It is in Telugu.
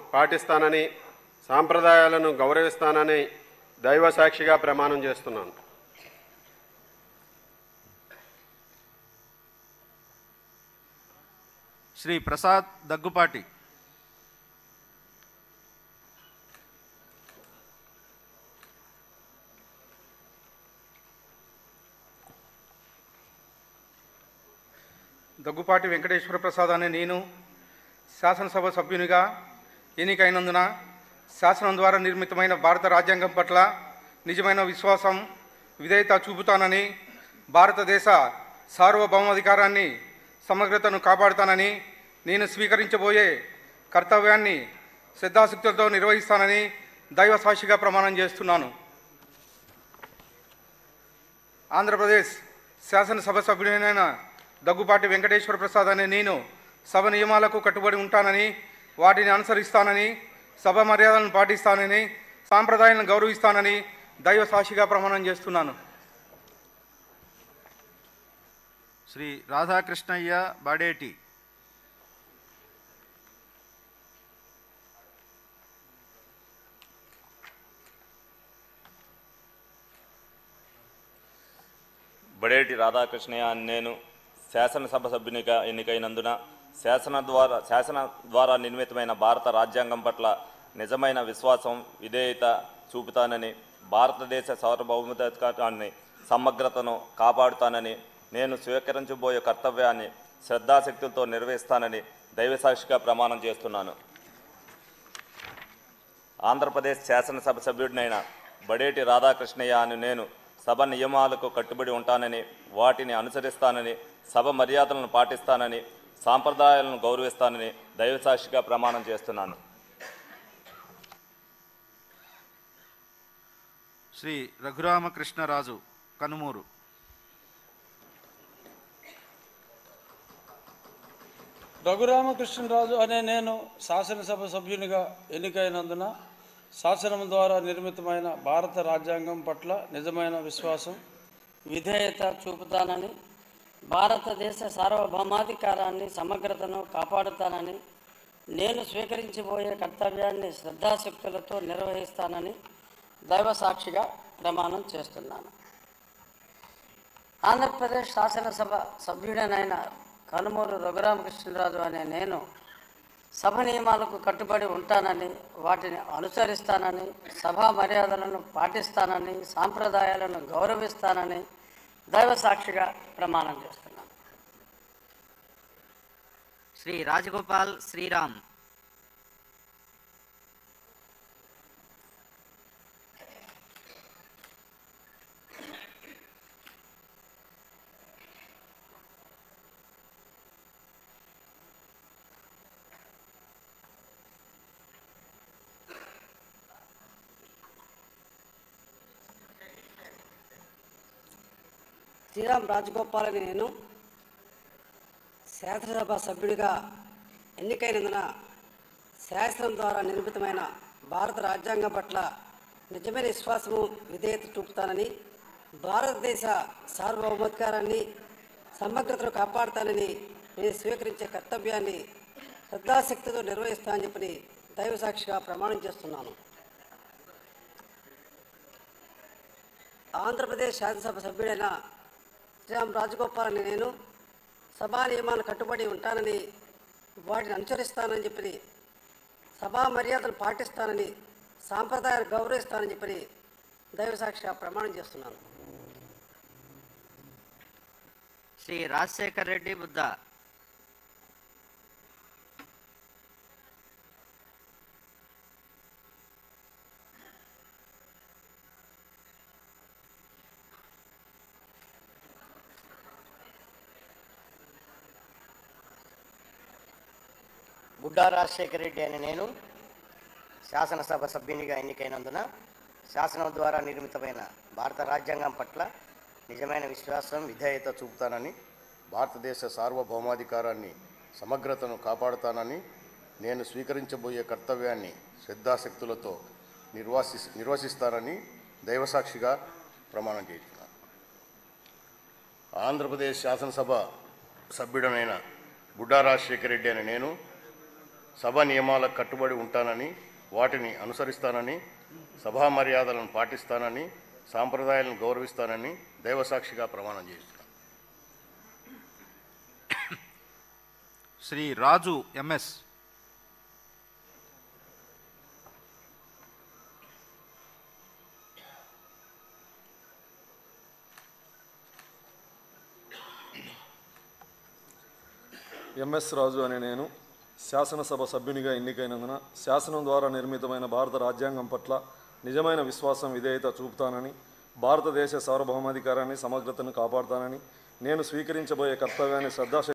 పాటిస్తానని సాంప్రదాయాలను గౌరవిస్తానని దైవ సాక్షిగా ప్రమాణం చేస్తున్నాను శ్రీ ప్రసాద్ దగ్గుపాటి దగ్గుపాటి వెంకటేశ్వర ప్రసాద్ అనే నేను శాసనసభ సభ్యునిగా ఎన్నికైనందున శాసనం ద్వారా నిర్మితమైన భారత రాజ్యాంగం పట్ల నిజమైన విశ్వాసం విధేయత చూపుతానని భారతదేశ సార్వభౌమాధికారాన్ని సమగ్రతను కాపాడుతానని నేను స్వీకరించబోయే కర్తవ్యాన్ని శ్రద్ధాశక్తులతో నిర్వహిస్తానని దైవ సాక్షిగా ప్రమాణం చేస్తున్నాను ఆంధ్రప్రదేశ్ శాసనసభ సభ్యుడైన దగ్గుపాటి వెంకటేశ్వర ప్రసాద్ అనే నేను సభ నియమాలకు కట్టుబడి ఉంటానని వాటిని అనుసరిస్తానని సభ మర్యాదలను పాటిస్తానని సాంప్రదాయాలను గౌరవిస్తానని దైవ సాక్షిగా ప్రమాణం చేస్తున్నాను శ్రీ రాధాకృష్ణయ్య బాడేటి బడేటి రాధాకృష్ణయ్య అని నేను శాసనసభ సభ్యునిగా ఎన్నికైనందున శాసన ద్వారా శాసన ద్వారా నిర్మితమైన భారత రాజ్యాంగం పట్ల నిజమైన విశ్వాసం విధేయత చూపుతానని భారతదేశ సార్వభౌమాధికారాన్ని సమగ్రతను కాపాడుతానని నేను స్వీకరించబోయే కర్తవ్యాన్ని శ్రద్ధాశక్తులతో నిర్వహిస్తానని దైవసాక్షిగా ప్రమాణం చేస్తున్నాను ఆంధ్రప్రదేశ్ శాసనసభ సభ్యుడినైన బడేటి రాధాకృష్ణయ్య అని నేను సభ నియమాలకు కట్టుబడి ఉంటానని వాటిని అనుసరిస్తానని సభ మర్యాదలను పాటిస్తానని సాంప్రదాయాలను గౌరవిస్తానని దైవసాక్షిగా ప్రమాణం చేస్తున్నాను శ్రీ రఘురామకృష్ణరాజు కనుమూరు రఘురామకృష్ణరాజు అనే నేను శాసనసభ సభ్యునిగా ఎన్నికైనందున శాసనం ద్వారా నిర్మితమైన భారత రాజ్యాంగం పట్ల నిజమైన విశ్వాసం విధేయత చూపుతానని భారతదేశ సార్వభౌమాధికారాన్ని సమగ్రతను కాపాడుతానని నేను స్వీకరించబోయే కర్తవ్యాన్ని శ్రద్ధాశక్తులతో నిర్వహిస్తానని దైవ సాక్షిగా ప్రమాణం చేస్తున్నాను ఆంధ్రప్రదేశ్ శాసనసభ సభ్యుడనైన కనుమూరు రఘురామకృష్ణరాజు అనే నేను సభ నియమాలకు కట్టుబడి ఉంటానని వాటిని అనుసరిస్తానని సభా మర్యాదలను పాటిస్తానని సాంప్రదాయాలను గౌరవిస్తానని దైవ సాక్షిగా ప్రమాణం చేస్తున్నాను శ్రీ రాజగోపాల్ శ్రీరామ్ శ్రీరామ్ రాజగోపాల్ అని నేను శాసనసభ సభ్యుడిగా ఎన్నికైనందున శాసనం ద్వారా నిర్మితమైన భారత రాజ్యాంగం పట్ల నిజమైన విశ్వాసము విధేయత చూపుతానని భారతదేశ సార్వభౌమాధికారాన్ని సమగ్రతను కాపాడుతానని నేను స్వీకరించే కర్తవ్యాన్ని శ్రద్ధాశక్తితో నిర్వహిస్తానని చెప్పని దైవ సాక్షిగా ప్రమాణం చేస్తున్నాను ఆంధ్రప్రదేశ్ శాసనసభ సభ్యుడైన శ్రీరామ్ రాజగోపాల్ అని నేను సభా నియమాలు కట్టుబడి ఉంటానని వాటిని అనుసరిస్తానని చెప్పి సభా మర్యాదలు పాటిస్తానని సాంప్రదాయాలు గౌరవిస్తానని చెప్పి దైవ సాక్షిగా ప్రమాణం చేస్తున్నాను శ్రీ రాజశేఖర్ రెడ్డి బుద్ధ గుడ్డా రాజశేఖర రెడ్డి అనే నేను శాసనసభ సభ్యునిగా ఎన్నికైనందున శాసనం ద్వారా నిర్మితమైన భారత రాజ్యాంగం పట్ల నిజమైన విశ్వాసం విధేయత చూపుతానని భారతదేశ సార్వభౌమాధికారాన్ని సమగ్రతను కాపాడుతానని నేను స్వీకరించబోయే కర్తవ్యాన్ని శ్రద్ధాశక్తులతో నిర్వాసి నిర్వసిస్తానని దైవసాక్షిగా ప్రమాణం చేస్తున్నాను ఆంధ్రప్రదేశ్ శాసనసభ సభ్యుడనైన గుడ్డా రాజశేఖర రెడ్డి అనే నేను సభ నియమాలకు కట్టుబడి ఉంటానని వాటిని అనుసరిస్తానని సభా మర్యాదలను పాటిస్తానని సాంప్రదాయాలను గౌరవిస్తానని దైవసాక్షిగా ప్రమాణం చేస్తున్నాను శ్రీ రాజు ఎంఎస్ ఎంఎస్ రాజు అనే నేను శాసనసభ సభ్యునిగా ఎన్నికైనందున శాసనం ద్వారా నిర్మితమైన భారత రాజ్యాంగం పట్ల నిజమైన విశ్వాసం విధేయత చూపుతానని భారతదేశ సార్వభౌమాధికారాన్ని సమగ్రతను కాపాడుతానని నేను స్వీకరించబోయే కర్తవ్యాన్ని శ్రద్ధాశక్తి